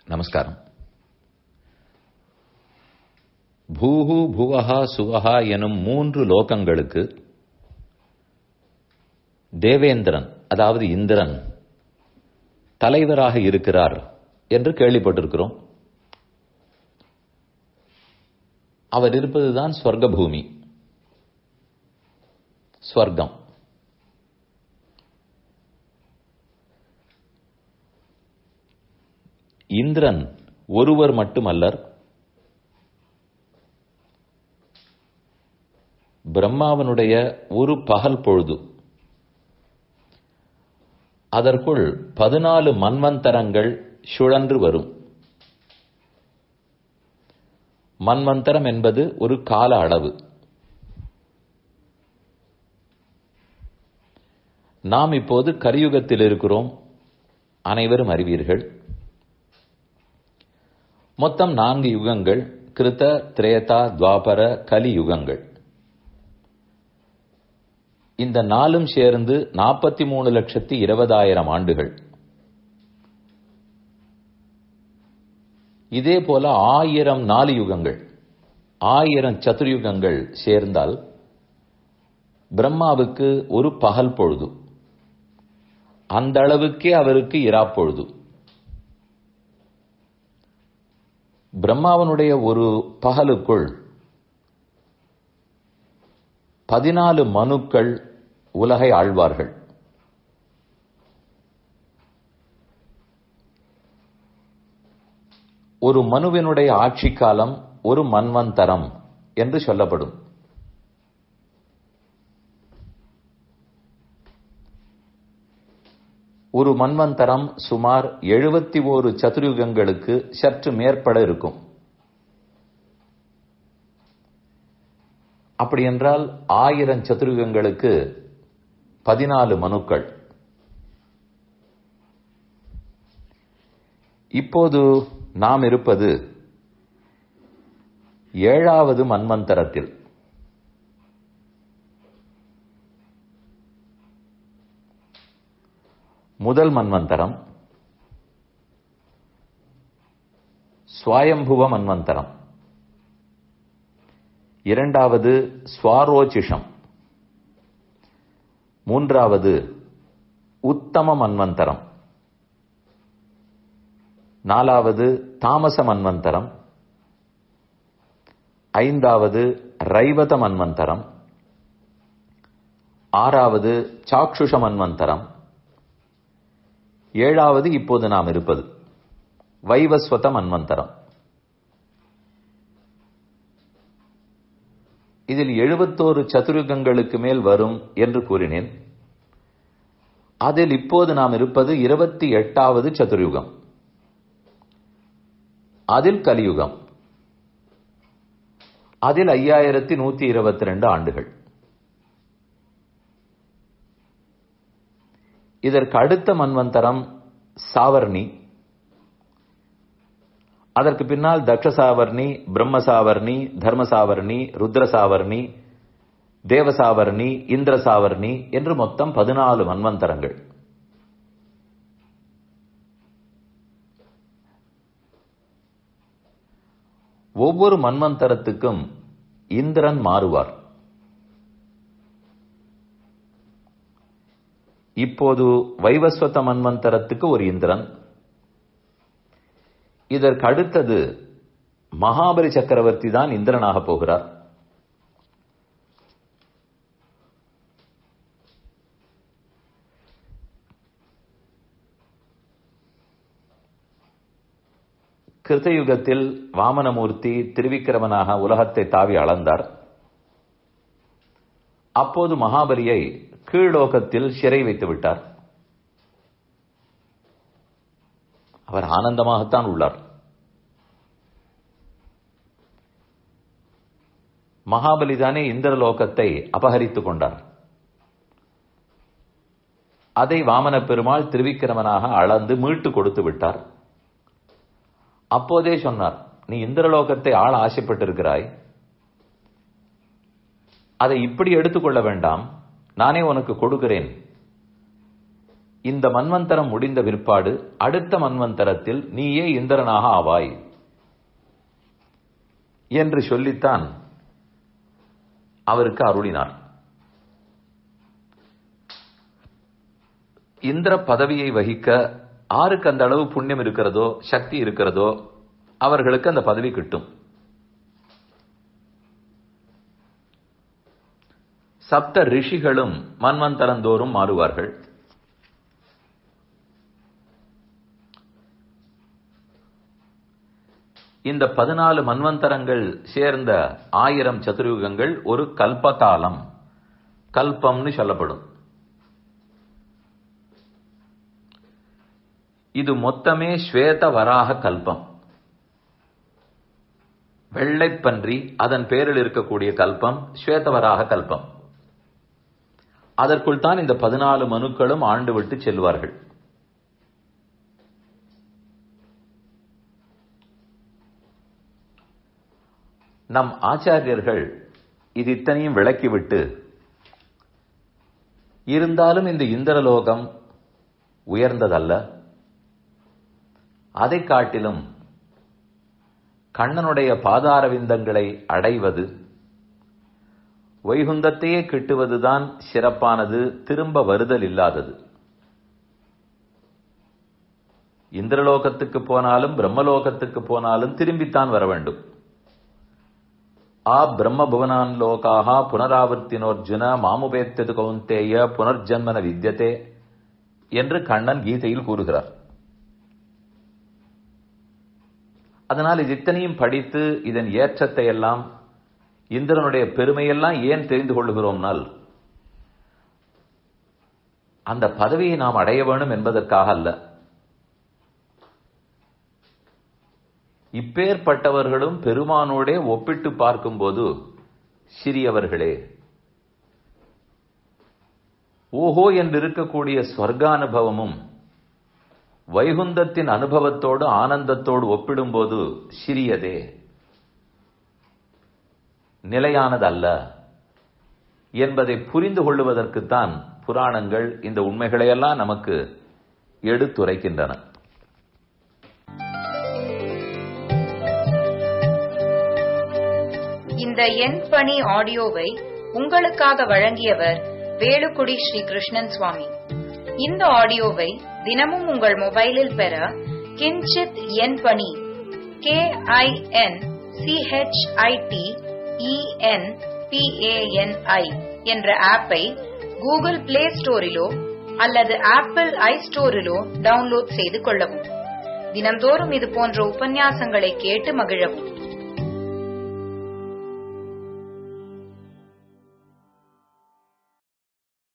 நமஸ்காரம் பூஹு புவஹா சுவஹா எனும் மூன்று லோகங்களுக்கு தேவேந்திரன் அதாவது இந்திரன் தலைவராக இருக்கிறார் என்று கேள்விப்பட்டிருக்கிறோம் அவர் இருப்பதுதான் ஸ்வர்க பூமி ஸ்வர்க்கம் இந்திரன் ஒருவர் மட்டுமல்லர் பிரம்மாவனுடைய ஒரு பகல் பொழுது அதற்குள் பதினாலு மன்வந்தரங்கள் சுழன்று வரும் மன்வந்தரம் என்பது ஒரு கால அளவு நாம் இப்போது கரியுகத்தில் இருக்கிறோம் அனைவரும் அறிவீர்கள் மொத்தம் நான்கு யுகங்கள் கிருத்த திரேதா துவாபர கலி யுகங்கள் இந்த நாலும் சேர்ந்து நாற்பத்தி மூணு லட்சத்தி இருபதாயிரம் ஆண்டுகள் இதே போல ஆயிரம் நாலு யுகங்கள் ஆயிரம் சதுர்யுகங்கள் சேர்ந்தால் பிரம்மாவுக்கு ஒரு பகல் பொழுது அந்த அளவுக்கே அவருக்கு இராப்பொழுது பிரம்மாவனுடைய ஒரு பகலுக்குள் பதினாலு மனுக்கள் உலகை ஆழ்வார்கள் ஒரு மனுவினுடைய ஆட்சி காலம் ஒரு மன்வந்தரம் என்று சொல்லப்படும் ஒரு மன்வந்தரம் சுமார் எழுபத்தி ஓரு சதுர்யுகங்களுக்கு சற்று மேற்பட இருக்கும் அப்படி என்றால் ஆயிரம் சதுர்யுகங்களுக்கு பதினாலு மனுக்கள் இப்போது நாம் இருப்பது ஏழாவது மன்வந்தரத்தில் முதல் மன்வந்தரம் சுவாயம்புவ மன்வந்தரம் இரண்டாவது சுவாரோச்சிஷம் மூன்றாவது உத்தம மன்வந்தரம் நாலாவது தாமச மன்வந்தரம் ஐந்தாவது ரைவத மன்வந்தரம் ஆறாவது சாக்ஷுஷ மன்வந்தரம் ஏழாவது இப்போது நாம் இருப்பது வைவஸ்வத மன்வந்தரம் இதில் எழுபத்தோரு சதுருகங்களுக்கு மேல் வரும் என்று கூறினேன் அதில் இப்போது நாம் இருப்பது இருபத்தி எட்டாவது சதுர்யுகம் அதில் கலியுகம் அதில் ஐயாயிரத்தி நூத்தி இருபத்தி ரெண்டு ஆண்டுகள் இதற்கு அடுத்த மன்வந்தரம் சாவர்ணி அதற்கு பின்னால் தக்ஷசாவர்ணி பிரம்மசாவர்ணி தர்மசாவர்ணி ருத்ரசாவர்ணி தேவசாவர்ணி இந்திரசாவர்ணி என்று மொத்தம் பதினாலு மன்வந்தரங்கள் ஒவ்வொரு மன்வந்தரத்துக்கும் இந்திரன் மாறுவார் இப்போது வைவஸ்வத மன்வந்தரத்துக்கு ஒரு இந்திரன் இதற்கு அடுத்தது மகாபலி சக்கரவர்த்தி தான் இந்திரனாக போகிறார் கிருத்தயுகத்தில் வாமனமூர்த்தி திருவிக்கிரமனாக உலகத்தை தாவி அளந்தார் அப்போது மகாபலியை கீழ்லோகத்தில் சிறை வைத்து விட்டார் அவர் ஆனந்தமாகத்தான் உள்ளார் மகாபலிதானே இந்திரலோகத்தை அபகரித்துக் கொண்டார் அதை வாமன பெருமாள் திருவிக்கிரமனாக அளந்து மீட்டு கொடுத்து விட்டார் அப்போதே சொன்னார் நீ இந்திரலோகத்தை ஆள ஆசைப்பட்டிருக்கிறாய் அதை இப்படி எடுத்துக்கொள்ள வேண்டாம் நானே உனக்கு கொடுக்கிறேன் இந்த மன்வந்தரம் முடிந்த பிற்பாடு அடுத்த மன்வந்தரத்தில் நீயே இந்திரனாக ஆவாய் என்று சொல்லித்தான் அவருக்கு அருளினார் இந்திர பதவியை வகிக்க ஆருக்கு அந்த அளவு புண்ணியம் இருக்கிறதோ சக்தி இருக்கிறதோ அவர்களுக்கு அந்த பதவி கிட்டும் சப்த ரிஷிகளும் மன்வந்தரந்தோறும் மாறுவார்கள் இந்த பதினாலு மன்வந்தரங்கள் சேர்ந்த ஆயிரம் சதுர்யுகங்கள் ஒரு கல்பகாலம் கல்பம்னு சொல்லப்படும் இது மொத்தமே ஸ்வேத வராக கல்பம் வெள்ளைப்பன்றி அதன் பேரில் இருக்கக்கூடிய கல்பம் ஸ்வேதவராக கல்பம் அதற்குள் தான் இந்த பதினாலு மனுக்களும் ஆண்டு விட்டு செல்வார்கள் நம் ஆச்சாரியர்கள் இது இத்தனையும் விளக்கிவிட்டு இருந்தாலும் இந்த இந்திரலோகம் உயர்ந்ததல்ல அதை காட்டிலும் கண்ணனுடைய பாதாரவிந்தங்களை அடைவது வைகுந்தத்தையே கிட்டுவதுதான் சிறப்பானது திரும்ப வருதல் இல்லாதது இந்திரலோகத்துக்கு போனாலும் பிரம்மலோகத்துக்கு போனாலும் திரும்பித்தான் வர வேண்டும் ஆ பிரம்ம புவனான் லோகாக புனராவர்த்தினோர்ஜுன மாமுபேத்தது கௌந்தேய புனர்ஜன்மன வித்யதே என்று கண்ணன் கீதையில் கூறுகிறார் அதனால் இது இத்தனையும் படித்து இதன் ஏற்றத்தை எல்லாம் இந்திரனுடைய பெருமையெல்லாம் ஏன் தெரிந்து கொள்ளுகிறோம்னால் அந்த பதவியை நாம் அடைய வேண்டும் என்பதற்காக அல்ல இப்பேற்பட்டவர்களும் பெருமானோடே ஒப்பிட்டு பார்க்கும்போது சிறியவர்களே ஓஹோ என்று இருக்கக்கூடிய ஸ்வர்கானுபவமும் வைகுந்தத்தின் அனுபவத்தோடு ஆனந்தத்தோடு ஒப்பிடும்போது சிறியதே நிலையானதல்ல என்பதை புரிந்து கொள்ளுவதற்குத்தான் புராணங்கள் இந்த உண்மைகளையெல்லாம் நமக்கு எடுத்துரைக்கின்றன இந்த எண் பணி ஆடியோவை உங்களுக்காக வழங்கியவர் வேலுக்குடி ஸ்ரீ கிருஷ்ணன் சுவாமி இந்த ஆடியோவை தினமும் உங்கள் மொபைலில் பெற கிஞ்சித் எண் பணி கே ஐ என் சிஹெச்ஐடி இஎன் பிஏஎன்ஐ என்ற ஆப்பை கூகுள் பிளே ஸ்டோரிலோ அல்லது ஆப்பிள் ஐ ஸ்டோரிலோ டவுன்லோட் செய்து கொள்ளவும் தினந்தோறும் இது போன்ற உபன்யாசங்களை கேட்டு மகிழவும்